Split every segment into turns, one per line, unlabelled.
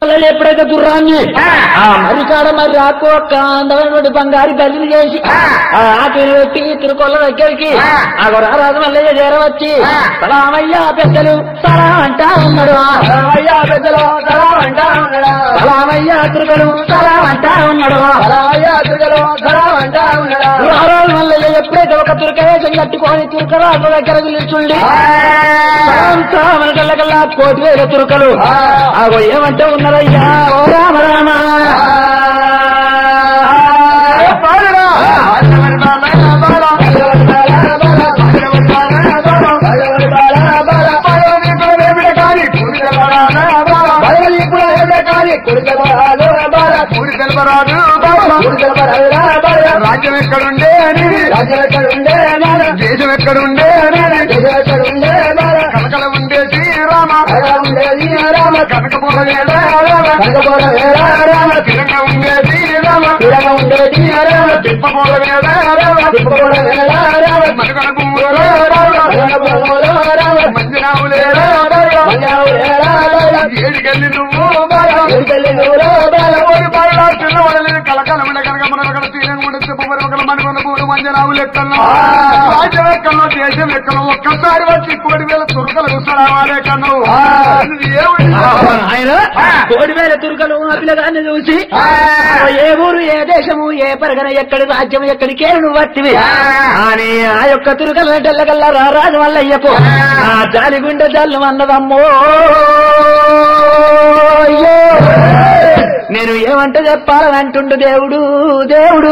పిల్లలు ఎప్పుడైతే గుర్రాన్ని ఆ మరికాడ మరి రాకు ఒక్క అందమైనటువంటి బంగారు బల్లిని చేసి ఆ ఆటలు పెట్టి తిరుకొల్ల దగ్గరికి ఆ రాజు మల్లయ్య చేరవచ్చి సలామయ్య పెద్దలు సలా అంటా ఉన్నాడు
అయ్యా పెద్దలు సలా అంటా ఉన్నాడా
సలామయ్య తిరుగలు సలా అంటా ఉన్నాడు
అయ్యా పెద్దలు సలా అంటా ఉన్నాడా
రాజు మల్లయ్య ఎప్పుడైతే ఒక తురక వేషం కట్టుకొని తురకరాజు దగ్గర నిల్చుండి మనకల్లా కోటి వేల తురకలు ఆగో ఏమంటే ఉన్నారయ్యా ఓ రామ రామ
రాజ్యం ఎక్కడుండే అని దేశం ఎక్కడుండే అని కనకల ఉండే శ్రీరామ కనకపోల తిరగ ఉండే శ్రీరామ తిప్పపోల మనుగడ మందిరావులే ఏడికెళ్ళి నువ్వు ఓడి బాగా పిల్లవాడలేదు కలకలమైన కనుక మన అక్కడ తీరంగుండ చెప్పమని ఒక మనకున్న పూలు మంజరావులు ఎక్కలను రాజ్యం ఎక్కలను దేశం ఎక్కను ఒక్కసారి వచ్చి కోడి వేల తురకలు సరావాలే కన్ను ఏమిటి
ఆయన కోడి వేల తురుకలు ఆ పిల్లగాన్ని చూసి ఏ ఊరు ఏ దేశము ఏ పరగన ఎక్కడి రాజ్యం ఎక్కడి కేరును వట్టివి అని ఆ యొక్క తురుకల టెల్లగల్లా రా రాజు వల్లయ్యకు ఆ జాలి గుండె జల్లు అన్నదమ్మో అయ్యో నేను ఏమంటే చెప్పాలని అంటుండు దేవుడు దేవుడు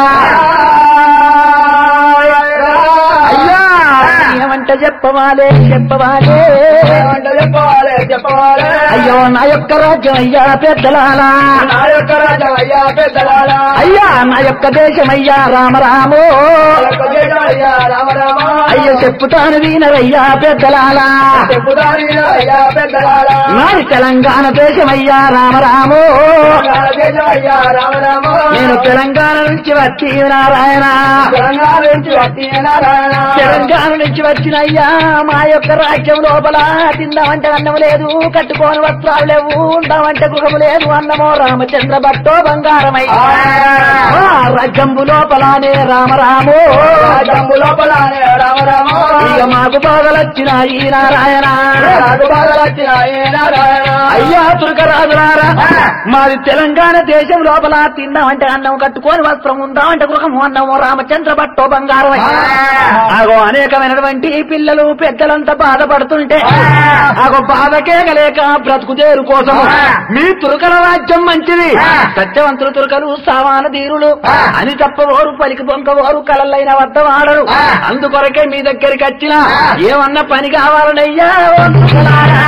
అయ్యా ఏమంటే చెప్పవాలే చెప్పవాలే
చెప్పాలి చెప్పాలి
అయ్యో నా యొక్క రాజ్యం అయ్యా పెద్దలాలా
నా యొక్క రాజా అయ్యా పెద్దలారా
అయ్యా నా యొక్క దేశం అయ్యా రామరామో
అయ్యా రామ రామ
అయ్యో చెప్పుతాను వీనరయ్యా పెద్దలాలా
చెప్పుదాని అయ్యా పెద్దలారా
నాది తెలంగాణ దేశం అయ్యా రామరామో
అయ్యా రామ రామ
నేను తెలంగాణ నుంచి వచ్చి నారాయణ
తెలంగాణ నుంచి వచ్చి నారాయణ
తెలంగాణ నుంచి వచ్చిన అయ్యా మా యొక్క రాజ్యం లోపల తిందామంటే అన్నం లేదు కట్టుకోని వస్త్రాలు లేవు ఉందామంటే గృహము లేదు అన్నమో రామచంద్ర భట్టో బంగారమయ్యా ఆ రాజ్యంబు లోపలనే రామరామో
జంబు లోపల రామ రామ
ఇక మాకు బాధలొచ్చినాయి నారాయణ
నాకు బాగా వచ్చిన నారాయణ
అయ్యా తురకరాజులారా మాది తెలంగాణ దేశం లోపల తిందామంటే అన్నం కట్టుకొని వస్త్రం ఉందామంటే గృహము అన్నము రామచంద్ర భట్టో బంగారం ఆగో అనేకమైనటువంటి పిల్లలు పెద్దలంతా బాధపడుతుంటే ఆగో బాధకే గలేక బ్రతుకుదేరు కోసం మీ తురకల రాజ్యం మంచిది సత్యవంతులు తురకలు సామాన ధీరులు అని తప్పవోరు పలికి బొంకవోరు కలలైన వద్ద వాడరు అందుకొరకే మీ దగ్గరికి వచ్చిన ఏమన్నా పని కావాలనయ్యా ఓ తురకలారా.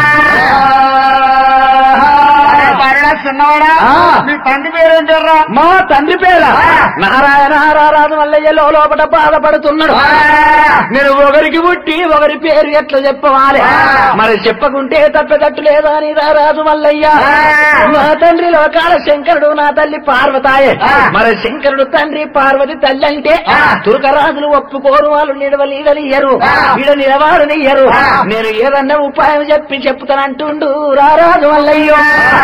చిన్నవాడా
ఆ.
మీ తండ్రి పేరేం పేర్రా
మా తండ్రి పేర నారాయణ రారాజు మల్లయ్యలో లోపల బాధపడుతున్నాడు నేను ఒకరికి పుట్టి ఒకరి పేరు ఎట్లా చెప్పవాలి మరి చెప్పకుంటే తప్పేటట్టు లేదా అని రారాజు మల్లయ్య నా తండ్రి లోకాల శంకరుడు నా తల్లి పార్వతాయే మరి శంకరుడు తండ్రి పార్వతి తల్లి అంటే తురకరాజులు ఒప్పుకోరు వాళ్ళు నిడవలీడలియ్యరు ఈడ నిలవాడనియ్యరు నేను ఏదన్నా ఉపాయం చెప్పి చెప్తానంటుండు రారాజు మల్లయ్యో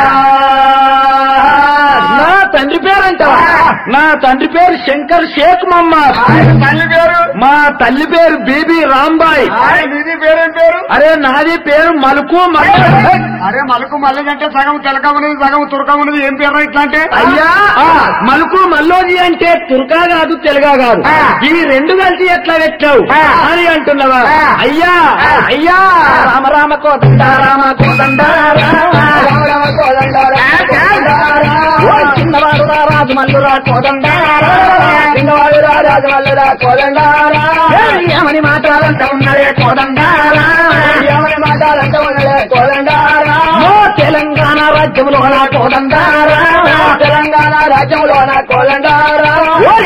నా తండ్రి పేరు అంటావా నా తండ్రి పేరు శంకర్ షేక్ మహమ్మద్
ఆయన తల్లి పేరు
మా తల్లి పేరు బీబీ రాంబాయ్
ఆయన నిధి పేరేం పేరు
అరే నాది పేరు మలుకు మల్ల
అరే మలుకు మల్లెది అంటే సగం తెలక ఉన్నది సగం తురక ఉన్నది ఏం పేరు ఇట్లా అంటే
అయ్యా మలుకు మల్లోజీ అంటే తుర్కా కాదు తెలుగా కాదు
ఆ.
ఇవి రెండు కలిసి ఎట్లా పెట్టావు
ఆ.
అని అంటున్నావా
ఆ.
అయ్యా
ఆ.
అయ్యా రామ రామ కోదండ రామ కోదండ రామ
రామ రామ కోదండారా, కోదండారా.
ఓ చిన్నవాడు రా రాజు మల్లురా కోదండ
చిన్నవాడు రా రాజమల్లురా కోదండారా
ఏమని మాట్లాడంట ఉన్నదే కోదండారా
ఏమని మాట్లాడంటే ఉన్నదే కోదండారా
ఓ తెలంగాణ రాజ్యంలో నా కోదండారా
తెలంగాణ రాజ్యంలో నా కోదండారా
ఓరి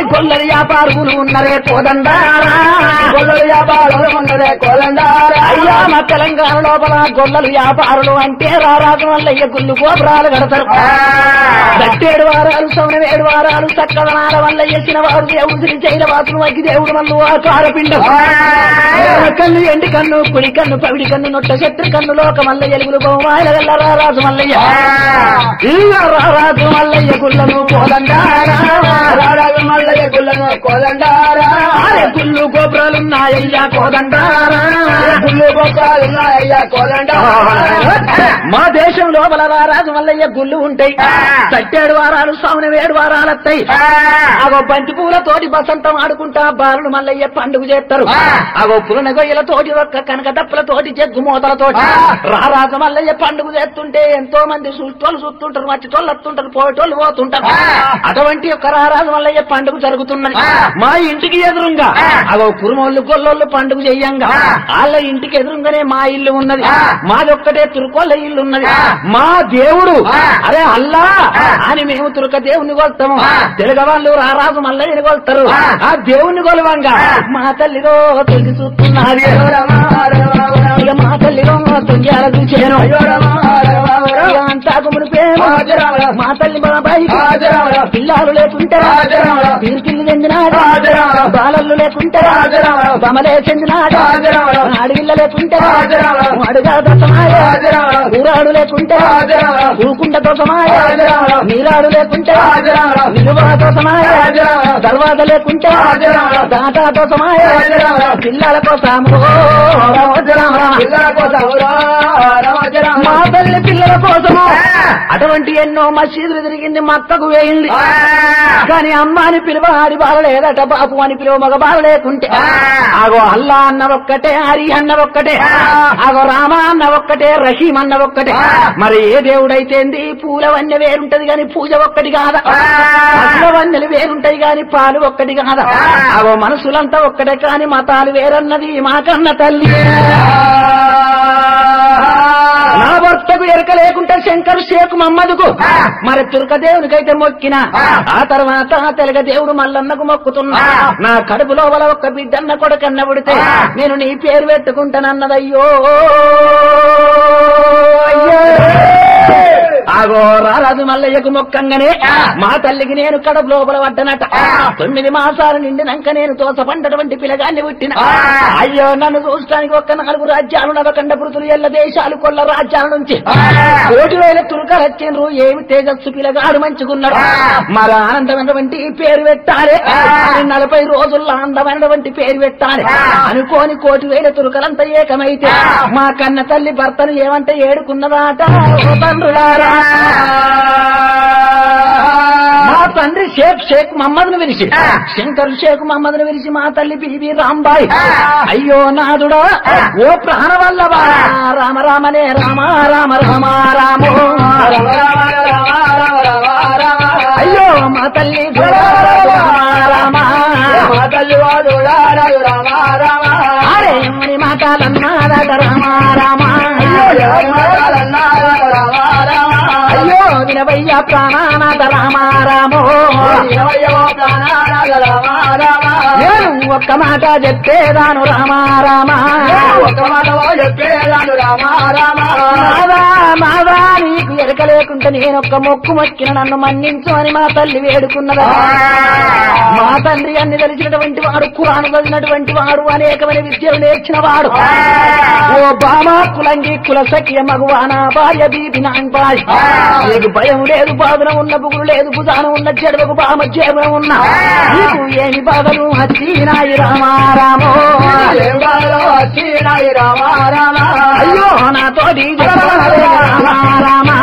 గొల్లలు వ్యాపారులు ఉన్నరే కోదండారా
గొల్లలు వ్యాపారులు ఉన్నదే కోదండారా
అయ్యా మా తెలంగాణ లోపల గొల్లలు వ్యాపారులు అంటే రారాజు వల్లయ్య గుళ్ళు గోపురాలు కడతారు దట్టేడు వారాలు సౌన ఏడు వారాలు చక్కదనాల వల్ల చేసిన వారు దేవుడు శ్రీ శైలవాసులు వగ్గి దేవుడు మల్లు ఆకారపిండం కన్ను ఎండి కన్ను కుడి కన్ను పవిడి కన్ను నొట్ట శత్రు కన్ను లోక మల్ల ఎలుగులు బొమ్మాయిల గల్ల రారాజు మల్లయ్య ఇక రారాజు మల్లయ్య గుళ్ళను కోదండారా
రారాజు మల్లయ్య గుళ్ళను కోదండారా
అరే గుళ్ళు గోపురాలున్నాయ్యా కోదండారా
గుళ్ళు గొప్పలున్నాయ్యా కోదండారా
మా దేశం లోపల రారాజు మల్లయ్య గుళ్ళు ఉంటాయి తట్టేడు వారాలు సామున వేడు వారాలు వస్తాయి అగో బంతి పూలతోటి బసంతం ఆడుకుంటా బాలుడు మల్లయ్య పండుగ చేస్తారు అగో పులన గొయ్యలతోటి ఒక్క కనక దప్పులతోటి జగ్గు మూతలతోటి రారాజు మల్లయ్య పండుగ చేస్తుంటే ఎంతో మంది చూస్తోళ్ళు చూస్తుంటారు మచ్చిటోళ్ళు వస్తుంటారు పోయేటోళ్ళు పోతుంటారు అటువంటి ఒక రారాజు మల్లయ్య పండుగ జరుగుతున్నది మా ఇంటికి ఎదురుగా అగో కురుమోళ్ళు గొల్లోళ్ళు పండుగ చెయ్యంగా వాళ్ళ ఇంటికి ఎదురుగానే మా ఇల్లు ఉన్నది మాది ఒక్కటే తురుకోళ్ళ ఇల్లు ఉన్నది మా దేవుడు అరే అల్లా అని మేము తురుక దేవుని కొలుతాము తెలుగు వాళ్ళు రారాజు మల్లయ్యని కొలుతారు ఆ దేవుని కొలవంగా మా తల్లిలో తొలి చూస్తున్నది ఇక మా తల్లిలో తొంజాల చూచాను ఇక అంతా గుముడు ప్రేమ మా తల్లి బాబాయి పిల్లలు లేకుంటే పీరు పిల్లి చెందినాడు బాలల్లు లేకుంటే బమలే చెందినాడు అడవిల్ల లేకుంటే అడుగా దశమాయ ఊరాడు లేకుంటే ఊకుండ దోసమాయ నీరాడు లేకుంటే నిలువ దోసమాయ దర్వాజ లేకుంటే దాటా దోసమాయ పిల్లల కోసము మా తల్లి పిల్లల కోసము అటువంటి ఎన్నో మసీదులు తిరిగింది మక్కకు వేయింది కానీ అమ్మ అని పిలువ ఆడి బాల లేదట బాపు అని పిలువ మగ బాల లేకుంటే ఆగో అల్లా అన్న ఒక్కటే హరి అన్న ఒక్కటే ఆగో రామ అన్న ఒక్కటే రహీం అన్న ఒక్కటే మరి ఏ దేవుడైతేంది పూల వన్నె వేరుంటది గాని పూజ ఒక్కటి కాదా పళ్ళ వన్నెలు వేరుంటాయి గాని పాలు ఒక్కటి కాదా ఆగో మనసులంతా ఒక్కటే కాని మతాలు వేరన్నది మా కన్న తల్లి నా భర్తకు ఎరక లేకుంటే శంకర్ షేక్ మమ్మదుకు మరి తుర్కదేవునికైతే మొక్కిన ఆ తర్వాత తెలుగ దేవుడు మల్లన్నకు మొక్కుతున్నా నా కడుపు లోపల ఒక్క బిడ్డన్న కొడుకన్న పుడితే నేను నీ పేరు పెట్టుకుంటానన్నదయ్యో అయ్యో. ఆగో రారాజు మల్లయ్యకు మొక్కంగానే మా తల్లికి నేను కడుపు లోపల పడ్డనట తొమ్మిది మాసాలు నిండినాక నేను తోసపండటువంటి పిల్లగాన్ని పుట్టిన అయ్యో నన్ను చూడటానికి ఒక్క నాలుగు రాజ్యాలు నవకండ పృతులు ఎల్ల దేశాలు కొల్ల రాజ్యాల నుంచి కోటి వేల తురుకలు వచ్చిండ్రు ఏమి తేజస్సు పిల్లగాడు మంచుకున్నాడు మరి ఆనందమైనటువంటి పేరు పెట్టాలి మరి నలభై రోజుల్లో ఆనందమైనటువంటి పేరు పెట్టాలి అనుకోని కోటి వేల తురుకలంతా ఏకమైతే మా కన్న తల్లి భర్తను ఏమంటే ఏడుకున్నదాట ఓ తండ్రులారా మా తండ్రి షేక్ షేక్ మహమ్మద్ను విరిచి శంకర్ షేక్ మహమ్మద్ను విరిచి మా తల్లి బీబీ రాంబాయి అయ్యో నాదుడా ఓ ప్రాణ వల్లవా రామ రామనే రామ రామ రామ రామో అయ్యో మా తల్లి రామ రామ అరే ఎవరి మాటలన్నారట రామ రామ అయ్యో వినవయ్య ప్రాణానాథ రామ రామో నేను ఒక్క మాట చెప్పేదాను రామ రామ మావా మావా నీకు ఎరక లేకుంటే నేను ఒక్క మొక్కు మొక్కిన నన్ను మన్నించు అని మా తల్లి వేడుకున్నదా మా తండ్రి అన్ని తెలిసినటువంటి వాడు కురాను చదివినటువంటి వాడు అనేకమైన విద్యలు నేర్చిన వాడు ఓ బామా కులంగి కుల సఖ్య మగువానా భార్య బీబి నాన్పాయ్ నీకు భయం లేదు బాధన ఉన్న బుగులు లేదు భుజాన ఉన్న చెడువకు బామ చేమ ఉన్న నీకు ఏమి బాధలు హచ్చినాయి రామా రామో అయ్యో నాతోటి చెప్పాలి రామా రామా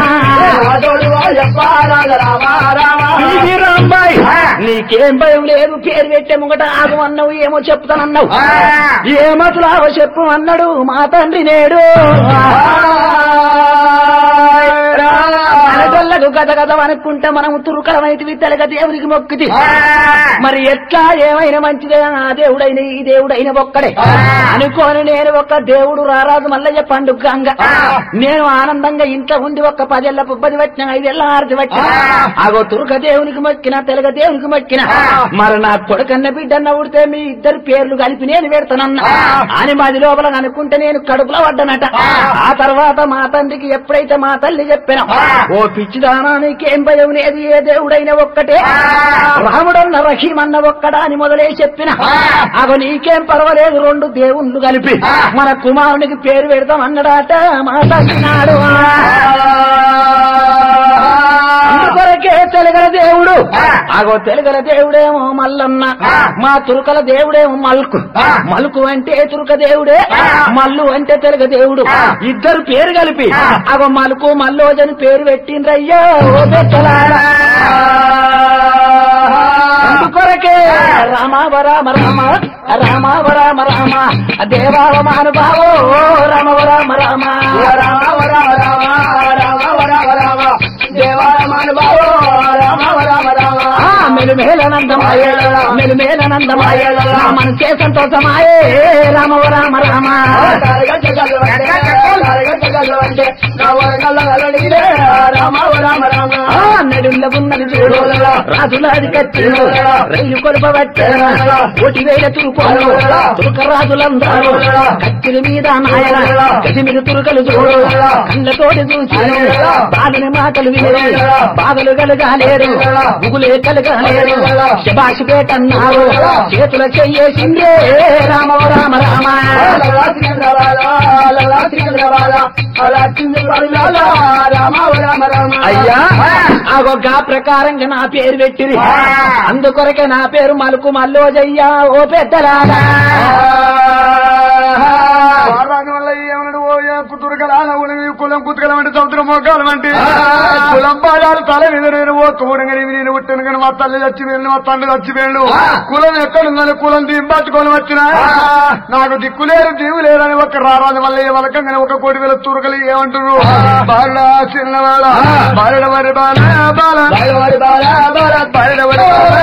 ఇది రాంబాయ్ నీకేం భయం లేదు పేరు పెట్టే ముంగట ఆగు అన్నావు ఏమో చెప్తానన్నావు ఏమతులావో చెప్పు అన్నాడు మా తండ్రి నేడు అనగల్ల తురుకలకు గద గద అనుకుంటే మనం తురుకలమైతివి తెలగ దేవునికి మొక్కితి మరి ఎట్లా ఏమైనా మంచిదే ఆ దేవుడైన ఈ దేవుడైన ఒక్కడే అనుకోని నేను ఒక దేవుడు రారాజు మల్లయ్య పండుగ గంగ నేను ఆనందంగా ఇంట్లో ఉండి ఒక పదేళ్ల పుబ్బది వచ్చిన ఐదేళ్ల ఆరతి వచ్చిన ఆగో తురుక దేవునికి మొక్కిన తెలగ దేవునికి మొక్కిన మరి నా కొడుకన్న బిడ్డన్న ఉడితే మీ ఇద్దరు పేర్లు కలిపి నేను పెడతానన్నా అని మాది లోపల అనుకుంటే నేను కడుపులో పడ్డానట ఆ తర్వాత మా తండ్రికి ఎప్పుడైతే మా తల్లి చెప్పిన ఓ పిచ్చిదానా నీకేం భయం లేదు ఏ దేవుడైనా ఒక్కటే రాముడన్న రహీమన్న ఒక్కడా అని మొదలే చెప్పిన అగో నీకేం పర్వాలేదు రెండు దేవుళ్ళు కలిపి మన కుమారునికి పేరు పెడతాం అన్నడాట మా తల్లినాడు అందుకొరకే తెలుగల దేవుడు అగో తెలుగల దేవుడేమో మల్లన్న మా తురుకల దేవుడేమో మల్కు మల్కు అంటే తురుక దేవుడే మల్లు అంటే తెలుగ దేవుడు ఇద్దరు పేరు కలిపి అగో మలుకు మల్లోజని పేరు పెట్టిండ్రయ్యో ఓ పెద్దలారా. అందుకొరకే రామావ రామ రామ రామావ రామ రామ దేవావ మానుభావో రామవ రామ రామ రామవ రామ రామ రామవ రామ రామ దేవావ మానుభావో రామవ రామ రామ మెలుమేలనందమాయ మెలుమేలనందమాయ నా మనసే సంతోషమాయే రామవ రామ రామ నడుల్ల ఉన్నది చూడు రాజులాది కత్తిను రైలు కొలుపబట్టాను కోటి వేల తురుకోను తురుక రాజులందరూ కత్తిల మీద నాయన గది మీద తురుకలు చూడు కళ్ళతోటి చూసి బాలుని మాటలు విని బాధలు కలగాలేరు ముగులే కలగాలేరు శబాషి పేటన్నారు చేతుల చెయ్యేసిందే రామ రామ రామ అయ్యా ఆగొక్క ప్రకారంగా నా పేరు పెట్టిరి అందుకొరకే నా పేరు మలుకు మల్లోజయ్యా ఓ పెద్దలారా
వారాని వల్ల ఏమన్నాడు ఓ ఏ కుతురుగలాల ఉలవి కులం కుతుకలం అంటే సముద్రం మోకాలం అంటే కులం పాదాలు తల మీద నేను ఓ తోడగని నేను పుట్టాను కానీ మా తల్లి చచ్చిపోయాను మా తండ్రి చచ్చిపోయాడు కులం ఎక్కడుందని కులం దింపట్టుకొని వచ్చిన నాకు దిక్కు లేరు దీవు లేదని ఒక రారాజు వల్ల ఏ వలకంగానే ఒక కోటి వేల తురుకలు ఏమంటారు బాల చిన్నవాడ బాలడ వరి బాల బాల బాలడ వరి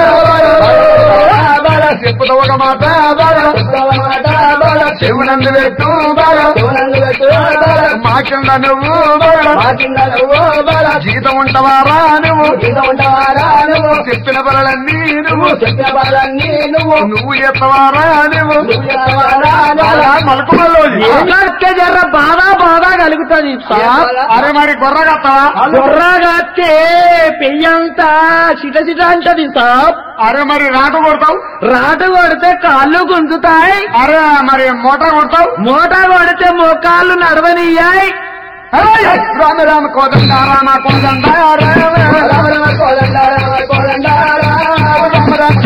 బాల చెప్పుతో ఒక మాట బాల చెవునందు పెట్టు బాల మాకింద నువ్వు బాల జీతం ఉంటవారా నువ్వు చెప్పిన పనులన్నీ నువ్వు నువ్వు చెప్పవారా నువ్వు మలకుమల్లో
ఏమంటే జర్ర బాధ బాధ కలుగుతుంది
అరే మరి గొర్ర కత్తవా
బుర్రగాస్తే పెయ్యంతా చిట చిట అంటది సాప్
అరే మరి రాట కొడతావు
రాట కొడితే కాళ్ళు గుంజుతాయి
అరే మరి మూట కొడతావు
మూట కొడితే మోకాళ్ళు నడవనియ్యాయి
రామ రామ కోదండ రామ కోదండ రామ రామ కోదండ రామ కోదండ రామ రామ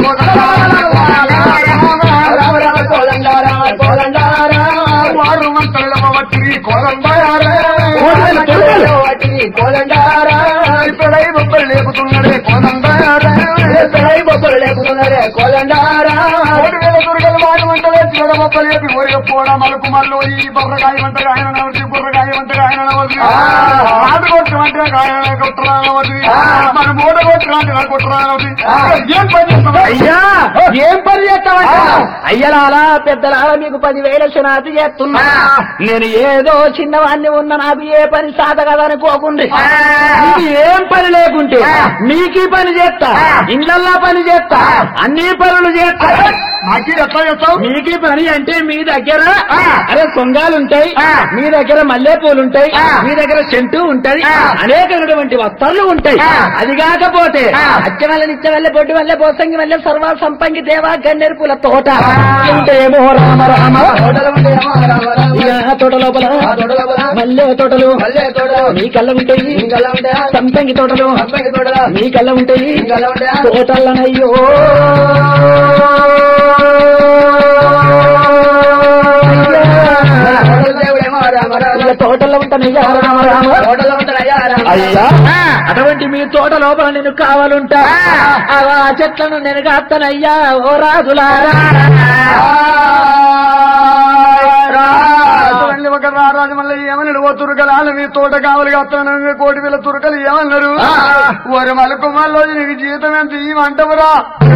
కోదండ వారు మంత్రుల వచ్చి కోదండ ఇప్పుడై బొబ్బలు లేపుతున్నాడే కోదండ కోటి వేల దుర్గలు వాడు వంటలే చూడ బొబ్బలు లేపి ఊరిగా పోవడం మలుపు మల్లు ఈ బొర్రకాయ వంటగా ఆయన నవ్వుతుంది బుర్రకాయ వంటగా ఆయన నవ్వుతుంది నాటు కొట్టు వంటగా ఆయన కొట్టరా నవ్వుతుంది మరి మూట కొట్టు అంటే కొట్టరా నవ్వుతుంది ఏం పని చేస్తావా
అయ్యా ఏం పని చేస్తావంట అయ్యలాలా పెద్దలాల మీకు పదివేల శనాతి చేస్తున్నా నేను ఏదో చిన్నవాణ్ణి ఉన్న నాకు ఏ పని సాధ కదనుకోకుండ్రి మీకు ఏం పని లేకుంటే మీకు పని చేస్తా ఇండ్లల్లా పని చేస్తా అన్ని పనులు చేస్తా
నాకి ఎట్లా చేస్తావు
మీకు పని అంటే మీ దగ్గర అరే సొంగాలు ఉంటాయి మీ దగ్గర మల్లె పూలు ఉంటాయి మీ దగ్గర చెంటు ఉంటది అనేకమైనటువంటి వస్త్రాలు ఉంటాయి అది కాకపోతే అచ్చ వల్ల నిత్య వల్ల బొడ్డు వల్ల పోసంగి వల్ల సర్వ సంపంగి దేవా గన్నేరు పూల తోట ఉంటేమో రామ రామ ఇక ఆ తోట లోపల మల్లె తోటలు మీ కళ్ళ ఉంటాయి సంపంగి తోటలు మీ కళ్ళ ఉంటాయి తోటలనయ్యో ఇక తోటల్లో ఉంటానయ్యా రామ రామ అయ్యా అటువంటి మీ తోట లోపల నేను కావాలంటా ఆ చెట్లను నేను కాస్తానయ్యా ఓ రాజులారా
చూడండి ఒక రారాజు మళ్ళీ ఏమన్నాడు ఓ ఓ తురకలాలు నీ తోట కావాలి కత్తాను కోటి వేల తురకలు ఏమన్నారు ఒరి మలకు మళ్ళీ నీకు జీతం ఎంత ఇవ్వమంటవురా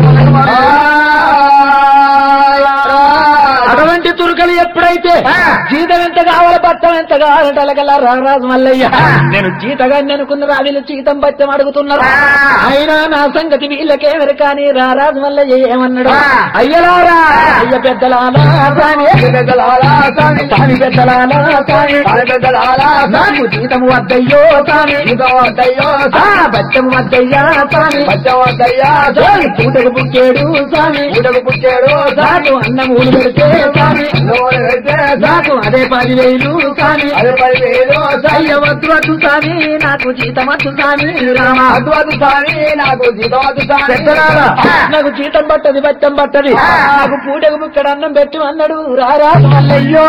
అటువంటి తురుకలు ఎప్పుడైతే జీతం ఎంత కావాలి బట్టం ఎంత కావాలంటే అలాగలా రారాజు మల్లయ్య నేను జీతగాన్ని అనుకున్నారు వీళ్ళు జీతం బట్టం అడుగుతున్నారు అయినా నా సంగతి వీళ్ళకేమరు కానీ రారాజు మల్లయ్య ఏమన్నాడు అయ్యలారా అయ్య పెద్దలాలా స్వామి పెద్దలాలా స్వామి స్వామి పెద్దలాలా స్వామి పెద్దలాలా నాకు జీతం వద్దయ్యో స్వామి జీతం వద్దయ్యో బట్టం వద్దయ్యా స్వామి బట్టం వద్దయ్యా స్వామి పూటకు పుట్టాడు స్వామి పూటకు పుట్టాడు నాకు అన్నం ఊరు పెడితే స్వామి నాకు అదే పదివేలు స్వామి అదే పదివేలు అయ్య వద్దు వద్దు స్వామి నాకు జీతం వద్దు స్వామి రామ వద్దు వద్దు స్వామి నాకు జీతం వద్దు స్వామి నాకు జీతం పట్టది బట్టం పట్టది నాకు పూటకు బుక్కడు అన్నం పెట్టు అన్నాడు రారా మల్లయ్యో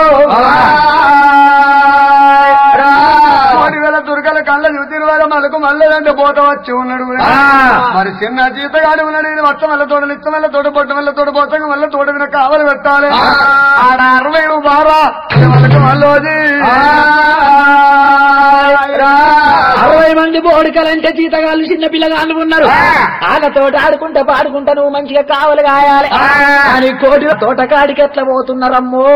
కోటి వేల తురకల కళ్ళ చూసిన వారు మలకు మళ్ళదంటే పోత వచ్చి ఉన్నాడు మరి చిన్న జీతగాడు ఉన్నాడు ఇది మొత్తం వల్ల తోట నిత్యం వల్ల తోట పొట్ట వల్ల తోట పోతాం వల్ల తోట మీద కావలి పెట్టాలి ఆడ అరవై బారా మనకు మళ్ళీ
అరవై మంది బోడికలంటే జీతగాళ్ళు చిన్న పిల్లగాళ్ళు ఉన్నారు వాళ్ళతోటి ఆడుకుంటా పాడుకుంటా నువ్వు మంచిగా కావలి కాయాలి అని కోటి తోటకాడికి ఎట్లా పోతున్నారమ్మో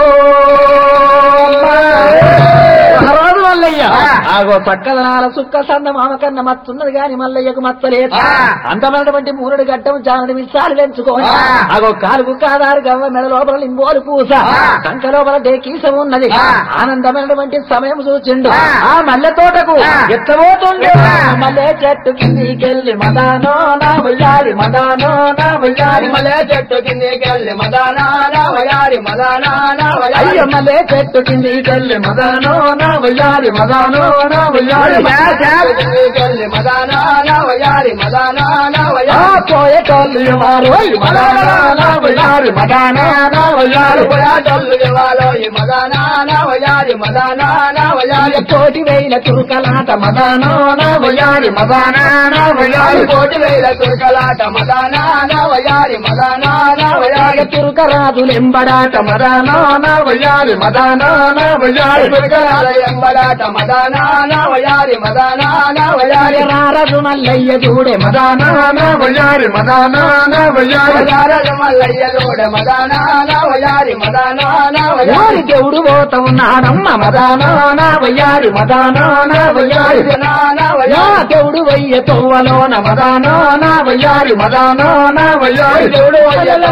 రాదు మల్లయ్య ఆగో చక్కదనాల సుక్క సంద మామ కన్న మత్తున్నది గాని మల్లయ్యకు మచ్చలేదు అందమైనటువంటి మూరుడు గడ్డం జానడి మిసాలు పెంచుకోని ఆగో కాలుకు కాదారు గవ్వ మెడ లోపల లింబోలు పూస కంక లోపల డేకీసం ఉన్నది ఆనందమైనటువంటి సమయం చూచిండు ఆ మల్లె తోటకు ఎత్తబోతుండే మల్లె చెట్టు కిందికెళ్ళి మదానో నా వయ్యారి మదానో నా వయ్యారి మల్లె చెట్టు కిందికెళ్ళి మదానా నా వయ్యారి మదానా నా అయ్యో మల్లె చెట్టు కిందికెళ్ళి మదానో నా వయ్యారి మదానో నా వయ్యారి కిందికెళ్ళి మదానా నా వయ్యారి మదానా నా వయ్యారి పోయేటోళ్ళు ఎవరు మదానా నా వయ్యారి మదానా నా వయ్యారి పోయేటోళ్ళు ఎవరు మదానా నా వయ్యారి మదానా నా వయ్యారి కోటి వేల తురుకలాట మదానో నా వయ్యారి మదానా నా వయ్యారి కోటి వేల తురుకలాట మదానా నా వయ్యారి మదానా నా వయ్యారి తురుకరాజులు ఎంబడాట మదానో నా వయ్యారి మదానా నా వయ్యారి తురుకరాజు ఎంబడాట మదానా నా వయ్యారి మదానా నా వయ్యారి రారజు మల్లయ్య చూడే మదానా నా వయ్యారి మదానా నా వయ్యారి రారజు మల్లయ్య చూడే మదానా నా వయ్యారి మదానా నా వయ్యారి దేవుడు పోత ఉన్నాడమ్మ మదానా నా వయ్యారి మదానా నా వయ్యారి యా దేవుడు వయ్య తోవలోన మదానా నా వయ్యారి మదానా నా వయ్యారి దేవుడు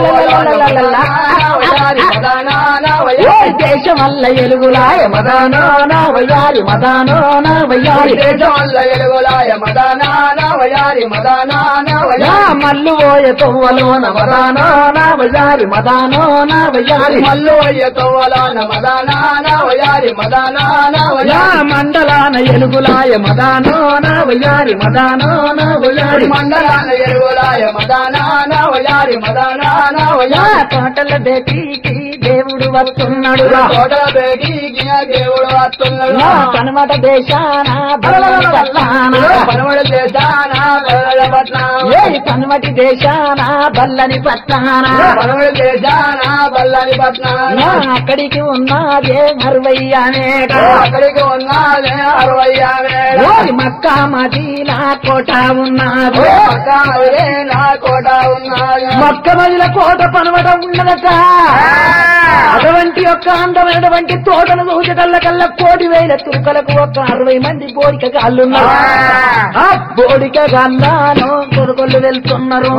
దేశం వల్ల ఎలుగులాయ మదానా నా వయ్యారి మదానా నా వయ్యారి దేశం వల్ల ఎలుగులాయ మదానా నా వయ్యారి మదానా నా వయ్యారి మల్లు పోయ తోవలోన మదానా నా వయ్యారి మదానా నా వయ్యారి మల్లు పోయ తోవలోన మదానా నా వయ్యారి మదానా నా వయ్యారి మండలాన ఎలుగులాయ మదానో నా వయ్యారి మదానో నా వయ్యారి మండలాన ఎలుగులాయ మదానా నా వయ్యారి మదానా నా వయ్యారి తోటల బేటీకి దేవుడు వస్తున్నాడు తోటల బేటీకి దేవుడు వస్తున్నాడు పనమట దేశాన బల్లని పట్టాన పనమట దేశాన బల్లని పట్టాన ఏ పనమటి దేశాన బల్లని పట్టాన పనమటి దేశాన బల్లని పట్టాన అక్కడికి ఉన్నదే అరవయ్యానే అక్కడికి ఉన్నదే అరవయ్యానే మక్కా మదీనా కోట ఉన్నది మక్కా మదీనా కోట ఉన్నది మక్క మదిల కోట పనమట ఉన్నదట అటువంటి యొక్క అందమైనటువంటి తోటను చూచటల్ల కల్లా కోటి వేల తురుకలకు ఒక అరవై మంది బోడిక గాళ్ళున్నారు ఆ బోడిక గాళ్ళను కొనుగోలు వెళ్తున్నారు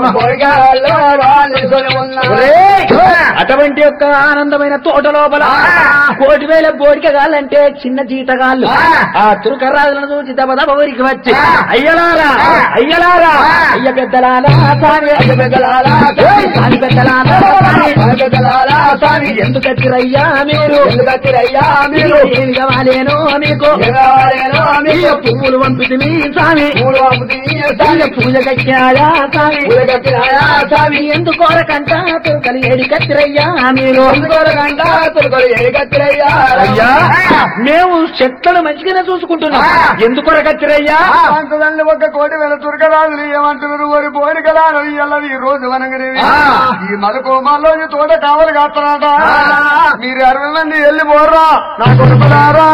ఒరేయ్! అటువంటి యొక్క ఆనందమైన తోట లోపల కోటి వేల బోడిక గాళ్ళంటే చిన్న జీతగాళ్ళు ఆ తురుకరాజులను చూసి దబ దబ ఊరికి వచ్చి అయ్యలారా అయ్యలారా అయ్య పెద్దలారా సామి అయ్య పెద్దలారా ఓయ్ సామి పెద్దలారా సామి సామి పెద్దలారా సామి ఎందుకు వచ్చిరయ్యా మీరు ఎందుకు వచ్చిరయ్యా మీరు ఏం కావాలేనో మీకు కావాలేనో మీకు పువ్వులు పంపితిమి స్వామి పువ్వులు పంపితిమి స్వామి పూజ కట్టాయా స్వామి పూజ కట్టాయా స్వామి ఎందుకోరకంట తురుకలు ఏడి కత్తిరయ్యా మీరు ఎందుకోరకంట తురుకలు ఏడి కత్తిరయ్యా అయ్యా మేము చెట్లను మంచిగానే చూసుకుంటున్నాం ఎందుకొర కత్తిరయ్యా
అంతదండి ఒక కోటి వేల తురకరాజులు ఏమంటున్నారు వారి పోయిన కదా ఈ రోజు అనగానే
ఆ.
ఈ మలకోమాల్లో తోట కావాలి కాస్తానట మీరు అరవై మంది వెళ్ళి పోర్రా నా కొడుకులారా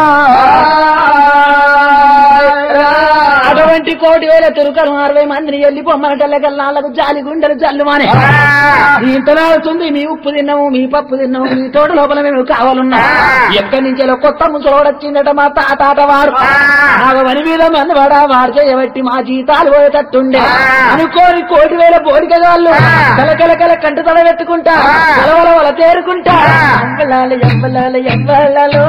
అటువంటి కోటి వేల తురుకలు అరవై మందిని వెళ్ళి పొమ్మనటల్లకల్లాలకు జాలి గుండెలు జల్లుమానే ఇంత అవుతుంది మీ ఉప్పు తిన్నాము మీ పప్పు తిన్నాము మీ తోట లోపల మేము కావాలన్నా ఎక్కడి నుంచి కొత్త ముసలోడు వచ్చిందట మా తాత వారు నాకు వని మీద మందవాడా వారు చేయబట్టి మా జీతాలు పోయేటట్టుండే అనుకోని కోటి వేల బోడికగాళ్ళు కలకల కల కంట తల పెట్టుకుంటా కలవల వల తేరుకుంటా ఎంబలాలి ఎంబలాలి ఎంబలలో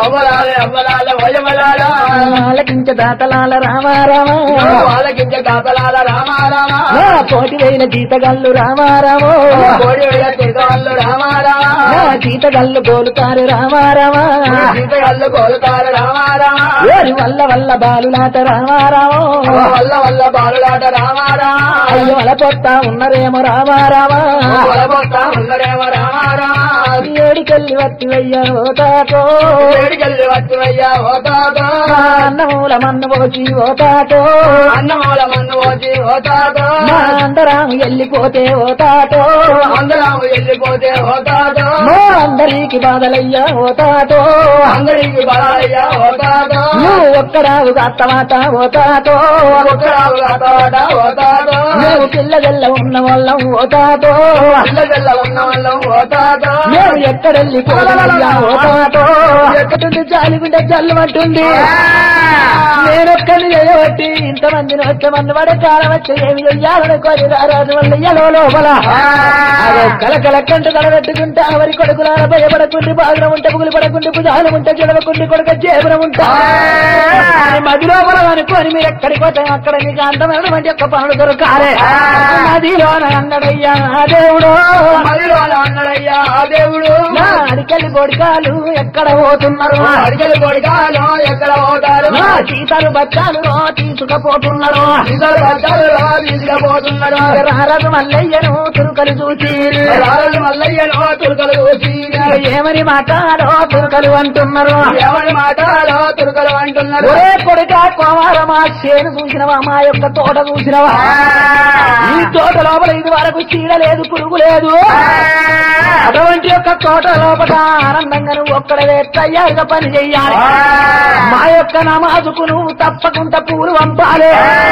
ఆలకించ దాతలాల రామారామా
వాళ్ళకించ కాపలాల రామారామా
నా కోటి వేల జీతగాళ్ళు రామారామో
కోడి వేల తిరగవాళ్ళు రామారామా
నా జీతగాళ్ళు గోలుతారు రామారామా
సీతగాళ్ళు కోలుతారు రామారామా
ఓరి వల్ల వల్ల బాలులాట రామారామో
వల్ల వల్ల బాలులాట రామారామా
అయ్య వల పొత్తా ఉన్నరేమో రామారామా
వలబోతా ఉన్నరేమో రామారామా
ఏడికెళ్ళి వత్తి వెయ్యను ఓతాటో
వేడికెళ్ళి వచ్చువయ్యా ఓతాదో
మా అన్నమూల మన్ను పోచి ఓతాటో
అన్నమూల మన్ను పోచి ఓతాదో
మా అందరాము వెళ్ళిపోతే ఓతాటో
అందరం వెళ్ళిపోతే ఓతాదో
మా అందరికి బాధలయ్యా ఓతాటో
అందరికి బలాలయ్యా ఓతాదో
నువ్వు ఒక్కడావు అత్తమాట ఓతాటో
ఒక్కరావు కాతాడ ఓతాదో
మేము పిల్లగల్ల ఉన్న వాళ్ళం ఓతాటో
పిల్లగల్ల ఉన్న వాళ్ళం ఓతాదో
మేము ఎక్కడెళ్ళి పోదలయ్యా ఓతాటో ఎక్కడుంది జాలిగుండే జల్లమంటుంది నేనొక్కడిని చేయబట్టి ఇంతమందిని వచ్చమంది పడే కాలం వచ్చి ఏమి చెయ్యాలని కొని రారాజు వల్ల ఎలో లోపల అదో కలకల కంట తలబెట్టుకుంటే అవరి కొడుకులాల భయపడకుండి బాధన ఉంటే పుగులు పడకుండి భుజాలు ఉంటే చెడవకుండి కొడుక చేపడం ఉంటా అని మది లోపల అనుకోని మీరు ఎక్కడికి పోతే అక్కడ మీకు అందమైనటువంటి యొక్క పనులు దొరకాలే నదిలో అన్నడయ్యా ఆ దేవుడు
మదిలో అన్నడయ్యా ఆ దేవుడు
నా అడికెళ్ళి కొడుకాలు ఎక్కడ పోతున్నారు
అడిగలు కొడుకాలో ఎక్కడ పోతారు
నా సీతలు బచ్చాలు తీసుకుపోతున్నారు
ఇద్దరు బచ్చాలు తీసుకుపోతున్నాడు
రారదు మల్లయ్యను తురుకలు చూసి
రాళ్ళు మల్లయ్యను తురుకలు చూసి
ఏమని మాట్లాడో తురుకలు అంటున్నారు
ఎవరి మాటలో తురుకలు అంటున్నారు
ఒరే కొడుక కోమారమా చేను చూసినవా మా యొక్క తోట చూసినవా ఈ తోట లోపల ఇది వరకు చీడ లేదు పురుగు లేదు అటువంటి యొక్క తోట లోపల ఆనందంగా నువ్వు ఒక్కడవే తయారుగా పని చెయ్యాలి మా యొక్క నమాజుకు నువ్వు తప్పకుండా పూలు పంపాలి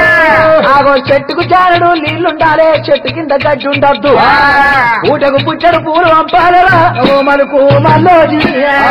ఆగో చెట్టుకు చారడు నీళ్లుండాలి చెట్టు కింద గడ్డి ఉండద్దు ఊటకు పుచ్చడు పూలు పంపాలరా ఓ మనకు మల్లోజీ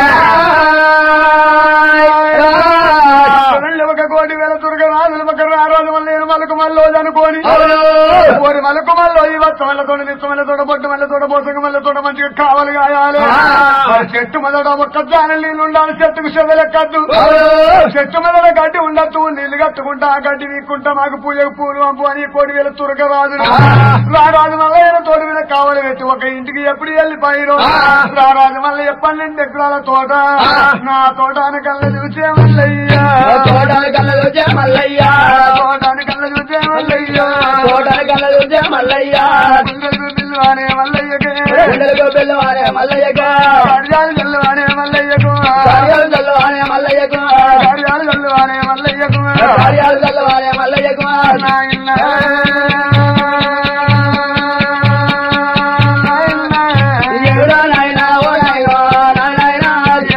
చూడండి ఒక కోటి వేల దుర్గ రాజులు ఒక రారాజు మళ్ళీ నేను మలకు మల్లో అనుకోని ఓరి మలకు మల్లో ఈ వత్త మళ్ళీ తోట నిత్త మళ్ళీ తోట బొట్టు మళ్ళీ తోట పోసక మళ్ళీ తోట మంచిగా కావాలి కాయాలి మరి చెట్టు మొదట ఒక్క జాన నీళ్ళు ఉండాలి చెట్టుకు చెవెలెక్కద్దు చెట్టు మొదట గడ్డి ఉండద్దు నీళ్లు కట్టుకుంటా ఆ గడ్డి వీక్కుంటా మాకు పూజకు పూలు పంపు అని కోటి వేల తురక రాజులు రారాజు మల్లయ్య తోట మీద కావాలి పెట్టి ఒక ఇంటికి ఎప్పుడు వెళ్ళిపోయిరు రారాజు మళ్ళీ పన్నెండు ఎకరాల తోట నా తోటాని కళ్ళ చూసే మల్లయ్యా
తోటని కళ్ళ చూసే మల్లయ్యా
తోటాని కళ్ళ చూసే మల్లయ్యా
తోటని కళ్ళ చూసే మల్లయ్యా
పిల్లలకు పిల్లవానే మల్లయ్యకే
గుండెలకు పిల్లవానే మల్లయ్యగా
కార్యాలు చల్లవానే మల్లయ్యకు
కార్యాలు చల్లవానే మల్లయ్యకు
కార్యాలు చల్లవానే మల్లయ్యకు
కార్యాలు చల్లవానే మల్లయ్యకు
నాయన
ఎవరో నాయనా ఓ నాయనా నాయనా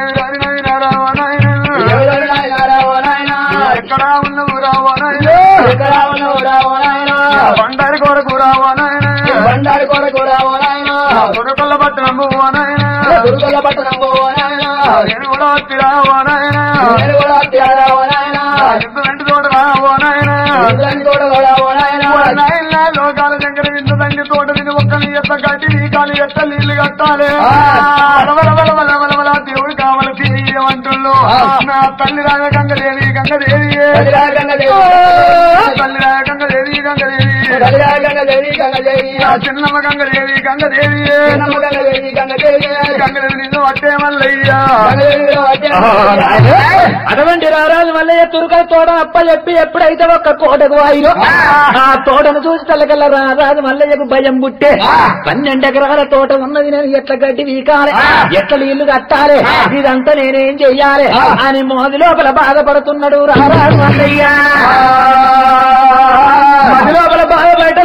ఎవరో నాయనా ఓ నాయనా
ఎక్కడ ఉన్నవు రావో నాయన
ఎక్కడ ఉన్నవురా ఓ నాయనా
బండారి కొరకు రావో నాయన
బండారి కొరకు ఓ నాయనా
కొరకొల్ల పట్టణము ఓ నాయన
దుర్గల పట్టణం ఓ నాయనా
నేను కూడా వచ్చిరావో నాయన
నేను కూడా అత్యారా ఓ నాయనా
ఎంత వెంట తోట రావో నాయన
ఇంద్రుని కూడా కూడా ఓ నాయనా
నాయన లోకాల దగ్గర వింత తండ్రి తోట విని ఒక్కని ఎత్త కట్టి నీ కాలు ఎత్త నీళ్లు కట్టాలి వలవల వలవల వలవల దేవుడు కావలసి ఏమంటుల్లో నా తల్లి రాగ గంగదేవి గంగదేవి
గంగదేవి.
తల్లి రాగ గంగదేవి గంగదేవి
గంగదేవి గంగదేవి గంగదేవి
నా చిన్నమ్మ గంగదేవి గంగదేవి
చిన్నమ్మ గంగదేవి గంగదేవి
గంగదేవి నిన్ను అట్టే మల్లయ్యా
గంగదేవిలో వచ్చే
అటువంటి రారాజు మల్లయ్య తురుకల తోట అప్ప చెప్పి ఎప్పుడైతే ఒక్క కోటకు వాయిరో ఆ తోటను చూసి తలకల్ల రారాజు మల్లయ్యకు భయం పుట్టే పన్నెండు ఎకరాల తోట ఉన్నది నేను ఎట్ల గడ్డి వీకాలి ఎట్ల నీళ్లు కట్టాలి ఇదంతా నేనేం చెయ్యాలి అని మోది లోపల బాధపడుతున్నాడు రారాజు మల్లయ్య మది లోపల బాధ బయట లెక్కల్లో ఒక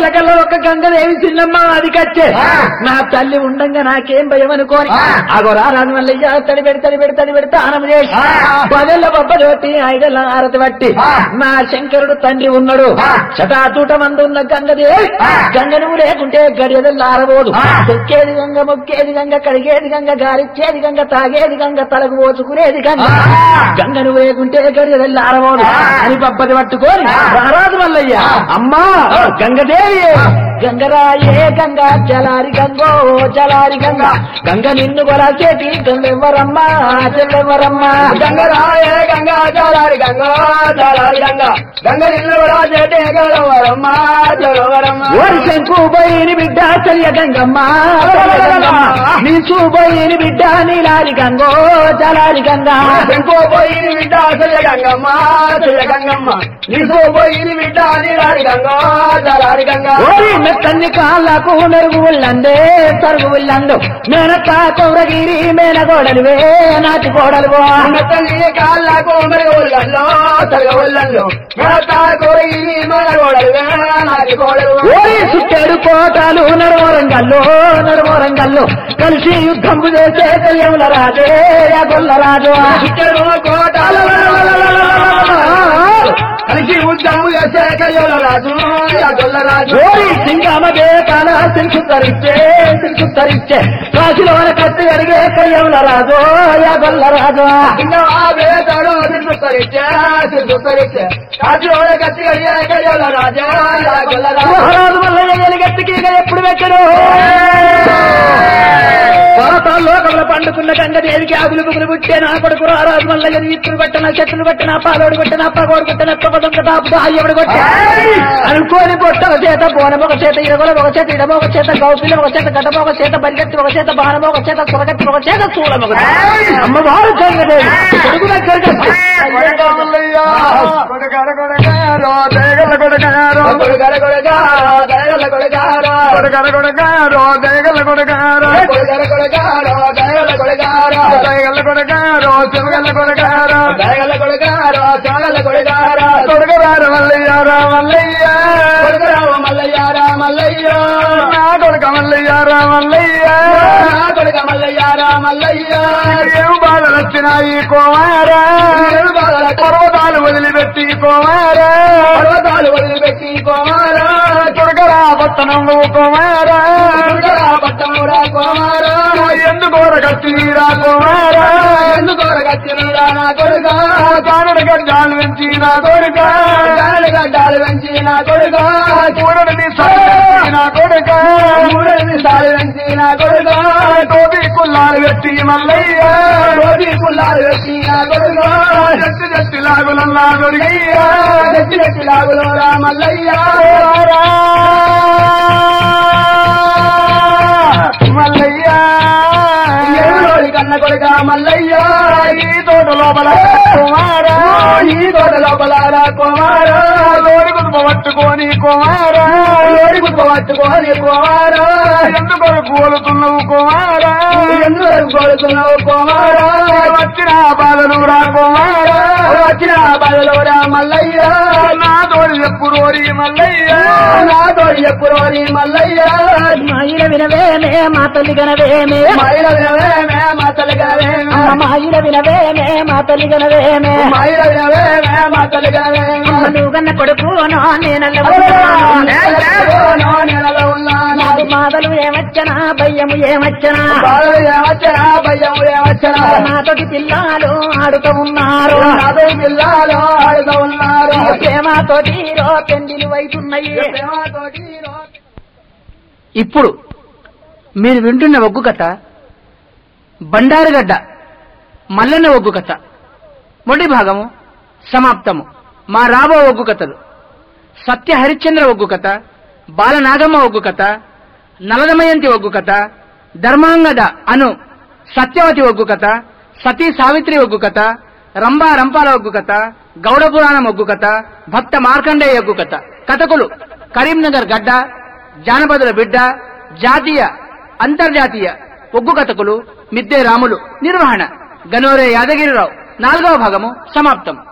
ఒక గంగదేవి చిన్నమ్మ అది కచ్చే నా తల్లి ఉండంగా నాకేం భయం అనుకోని అగో రారాజు మల్లయ్య తడి పెడి తడి పెడి తడి పెడి తానం చేసి పదెల్ల బొబ్బలోటి ఐదెల్ల ఆరతి పట్టి నా శంకరుడు తండ్రి ఉన్నాడు చటాచూట మందు ఉన్న గంగదేవి గంగ నువ్వు లేకుంటే గడియదల్లా ఆరబోదు తొక్కేది గంగ మొక్కేది గంగ కడిగేది గంగ గాలిచ్చేది గంగ తాగేది గంగ తలకు పోచుకునేది గంగ గంగ నువ్వు లేకుంటే గడియదల్లా ఆరబోదు అని పబ్బది పట్టుకొని రారాజు మల్లయ్య అమ్మా గంగదేవి గంగరాయే గంగ జలారి గంగో జలారి గంగ గంగ నిన్ను కొలాచేటి గంగెవ్వరమ్మా చెల్లెవ్వరమ్మా
గంగరాయ గంగా చాలారి గంగా చాలారి గంగా గంగ నిల్లు రాజేటే గలవరమ్మ జలవరమ్మ
ఓరి శంకు పోయిని బిడ్డ చెల్య గంగమ్మ చెల్య గంగమ్మ. నీ చూపోయిని బిడ్డ నీలారి గంగో జలారి గంగ
ఇంకో పోయిన బిడ్డ చెల్ల గంగమ్మ చెల్ల గంగమ్మ నీకో పోయిన బిడ్డ నీలారి గంగా చాలారి గంగా
ఓరి మెత్తన్ని కాళ్ళకు మెరుగు ఉల్లందే సరుగు ఉల్లందు మేనత్త కౌరగిరి మేనగోడలువే నాటి కోడలువో
తల్లి కాళ్ళకు మరి ఒళ్ళల్లో తగ ఒళ్ళల్లో మేతా కోరి మన గోడలు నాటి గోడలు
ఓరి సుట్టేడు కోటాలు నడవరంగల్లో నడవరంగల్లో కలిసి యుద్ధం చేసే తెలియముల రాజే గొల్ల రాజు
ఇద్దరు కోటాలు కలిసి ఉద్యము చేసే కయ్యోల రాజు గొల్ల రాజు
ఓరి సింగమ బేకాల సిల్కు తరిచ్చే సిల్కు తరిచ్చే కాశీలోన కత్తి అడిగే కయ్యముల రాజు గొల్ల రాజు
ఇంకా ఆ వేతాడు తిరుగుతరిచ్చే తిరుగుతరిచ్చే రాజు కత్తి అడిగే కయ్యోల రాజు గొల్ల రాజు
మహారాజు మల్లయ్య ఎలిగెత్తికి ఇక ఎప్పుడు పెట్టడు పాతాల లోకంలో పండుకున్న గంగదేవికి ఆగులు గుగులు పుట్టే నా కొడుకు రారాజు మల్లయ్య ఇత్తులు పట్టిన చెట్లు పట్టిన పాలోడు కొట్టిన పగోడు కొట్టిన తొక్క తాపుతో అయ్యడు కొట్టే అనుకోని పొట్ట ఒక చేత బోనం ఒక చేత ఇరగొల ఒక చేత ఇడమ ఒక చేత గౌపిల ఒక చేత గడ్డమ ఒక చేత బరిగత్తి ఒక చేత బాణం ఒక చేత సురగత్తి ఒక చేత చూడం ఒక అమ్మవారు గంగదేవి కొడుకు దగ్గరికి వచ్చి,
కొడకార కొడకారో దేగల కొడకారో
కొడుగర కొడుగారా దయగల కొడుగారా
కొడకార కొడకారో దేగల కొడకారో
కొడుగర కొడుగారా దయగల కొడుగారా
దయగల కొడకారో చెమగల కొడకారో
దయగల కొడుగారా చాగల కొడుగారా
కొడకరారు మల్లయ్యారా మల్లయ్య
కొడుకురావు మల్లయ్యారా మల్లయ్య
నా కొడుక మల్లయ్యారా మల్లయ్య
నా కొడుక మల్లయ్యారా మల్లయ్య
ఏం బాధలు వచ్చినాయి కోమారా
ఏడు బాధల
పర్వతాలు వదిలిపెట్టి కోమారా
పర్వతాలు వదిలిపెట్టి కోమారా
కొడకరా పట్టణం కోమారా
కొడుకురా పట్టమురా కోమారా
ఎందుకోర కత్తిరా కోమారా
ఎందుకు కత్తినరా నా కొడుక
కానుడ గడ్డాలు పెంచి నా కొడుక
గాలి గడ్డాలు పెంచి నా కొడుక
చూడని సాగి నా కొడుక
మూడు నిమిషాలు పెంచి నా కొడుక
టోపీ కుల్లాలు పెట్టి మల్లయ్య
రోజు పుల్లాలు పెట్టి నా కొడుక
జట్టి జట్టి లాగులన్నా దొరికయ్యా
గట్టి గట్టి లాగులోరా మల్లయ్య
మల్లయ్యా
ఏడులోని కన్న కొడుక మల్లయ్య
ఈ తోట లోపల కుమారా
ఈ తోట లోపలారా కుమారా
లోడి కుటుంబ పట్టుకొని కుమారా
లోడి గుప్ప పట్టుకొని కుమారా
ఎందుకు కోలుతున్నావు కుమారా
ఎందుకు కోరుతున్నావు కుమారా
వచ్చిన బాధలు రా కుమారా
వచ్చిన బలలోరా మల్లయ్య
నా తోడి చెప్పు రోరి మల్లయ్య
నా తోడి ఎప్పుడోని మల్లయ్య
మాయిల వినవేమే మా తల్లి గనవేమే
మైల వినవేమే మా తల్లిగావేమే
అమ్మ మాయిల వినవేమే మా తల్లి గనవేమే
మైల వినవేమే మా తల్లిగావేమే
నువ్వు కన్న కొడుకు నో నేనల్ల
నెలలో ఉన్నాను
నాకు మాదలు ఏమచ్చనా భయ్యము ఏమచ్చనా
బాధలు ఏమచ్చనా భయము ఏమచ్చనా
నాతోటి పిల్లలు ఆడుతూ ఉన్నారు
నాతో పిల్లలు ఆడుతూ ఉన్నారు
ప్రేమతోటి రో పెండిలు అవుతున్నాయి
ప్రేమతోటి రో-
ఇప్పుడు మీరు వింటున్న ఒగ్గు కథ బండారుగడ్డ మల్లన్న ఒగ్గు కథ మొదటి భాగము సమాప్తము మా రాబో ఒగ్గు కథలు సత్య హరిశ్చంద్ర ఒగ్గు కథ బాలనాగమ్మ ఒగ్గు కథ నలదమయంతి ఒగ్గు కథ ధర్మాంగద అను సత్యవతి ఒగ్గు కథ సతీ సావిత్రి ఒగ్గు కథ రంభా రంపాల ఒగ్గు కథ గౌడ పురాణం ఒగ్గు కథ భక్త మార్కండేయ ఒగ్గు కథ కథకులు కరీంనగర్ గడ్డ జానపదుల బిడ్డ జాతీయ అంతర్జాతీయ ఒగ్గు కథకులు మిద్దే రాములు నిర్వహణ గనోరే యాదగిరిరావు నాలుగవ భాగము సమాప్తం